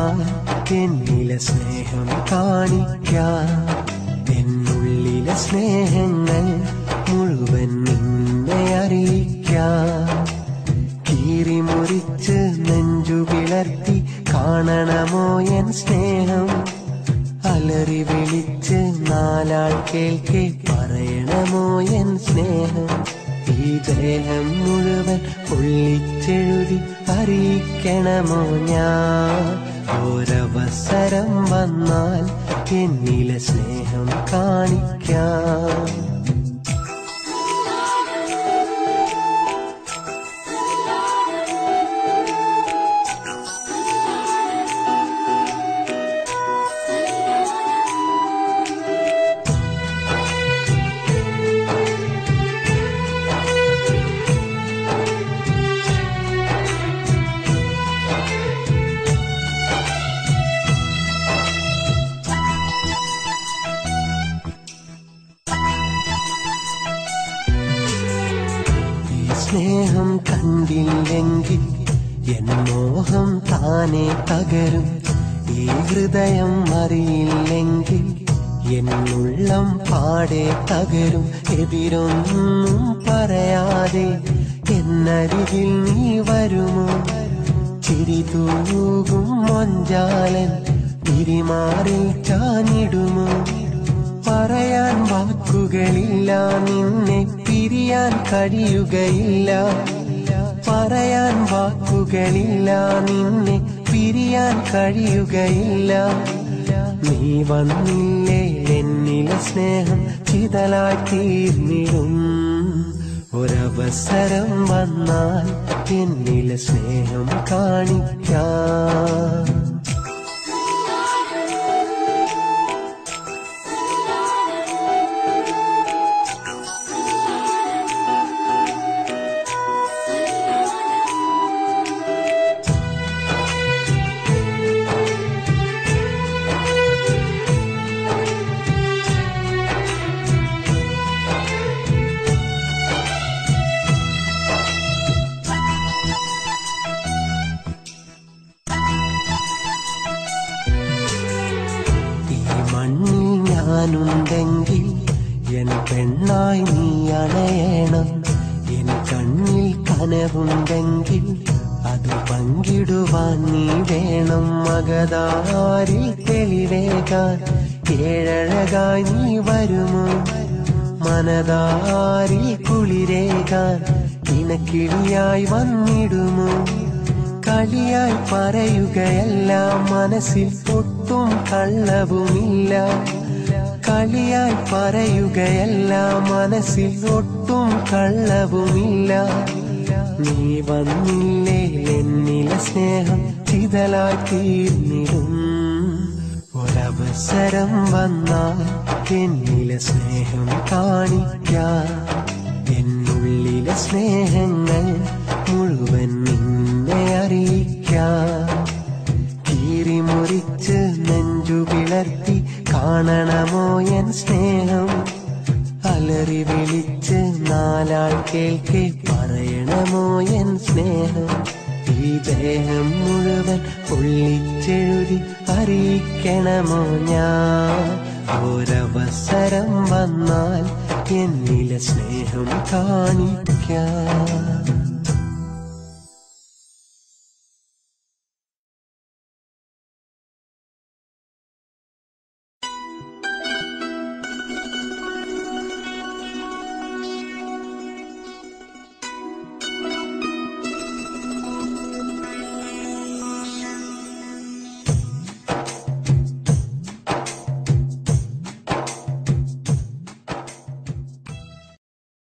വന്നാൽ എന്നിലെ സ്നേഹം കാണിക്കാം എന്നുള്ളിലെ സ്നേഹങ്ങൾ മുഴുവൻ നിന്നെ അറിയിക്കാം കീറി മുറിച്ച് നെഞ്ചു വിളർത്തി കാണണമോ എൻ സ്നേഹം അലറി വിളിച്ച് നാലാൾ കേൾക്കെ പറയണമോ എൻ സ്നേഹം ഈ ദേഹം മുഴുവൻ പൊള്ളിച്ചെഴുതി അറിയിക്കണമോ ഞാൻ ഒരവസരം വന്നാൽ എന്നിലെ സ്നേഹം കാണിക്കാം ഈ സ്നേഹം കണ്ടില്ലെങ്കിൽ എൻ മോഹം താനെ തകരും ഈ ഹൃദയം അറിയില്ലെങ്കിൽ എന്നുള്ളം പാടെ തകരും എതിരൊന്നും പറയാതെ എന്നരികിൽ നീ വരുമോ ചിരി തൂകും മൊഞ്ചാലൻ പിരിമാറിൽ ചാഞ്ഞിടുമോ പറയാൻ വാക്കുകളില്ല നിന്നെ പിരിയാൻ കഴിയുകയില്ല പറയാൻ വാക്കുകളില്ല നിന്നെ പിരിയാൻ കഴിയുകയില്ല നീ വന്നില്ലേ എന്നിലെ സ്നേഹം ചിതലായി തീർന്നിടും ഒരവസരം വന്നാൽ എന്നിലെ സ്നേഹം കാണിക്കാം ഈ മണ്ണിൽ ഞാനുണ്ടെങ്കിൽ എൻ പെണ്ണായി നീ അണയണം എൻ കണ്ണിൽ കനവുണ്ടെങ്കിൽ അത് പങ്കിടുവാൻ നീ വേണം മകതാരിൽ തെളിവേകാൻ ഏഴഴകായി നീ വരുമോ മനതാരിൽ കുളിരേകാൻ ഇണക്കിളിയായി വന്നിടുമോ കളിയായി പറയുകയല്ല മനസ്സിൽ ഒട്ടും കള്ളവുമില്ല കളിയായി പറയുകയല്ല മനസ്സിൽ ഒട്ടും കള്ളവുമില്ല നീ വന്നില്ലേ എന്നിലെ സ്നേഹം ചിതലായി തീർന്നിടും ഒരവസരം വന്നാൽ എന്നിലെ സ്നേഹം കാണിക്കാം എന്നുള്ളിലെ സ്നേഹങ്ങൾ മുഴുവൻ നിന്നെ അറിയിക്കാം കീറി മുറിച്ച് നെഞ്ചു വിളർത്തി കാണണമോ എൻ സ്നേഹം അലറി വിളിച്ച് നാലാൾ കേൾക്കെ പറയണമോ എൻ സ്നേഹം ഈ ദേഹം മുഴുവൻ പൊള്ളിച്ചെഴുതി അറിയിക്കണമോ ഞാൻ ഒരവസരം വന്നാൽ എന്നിലെ സ്നേഹം കാണിക്കാം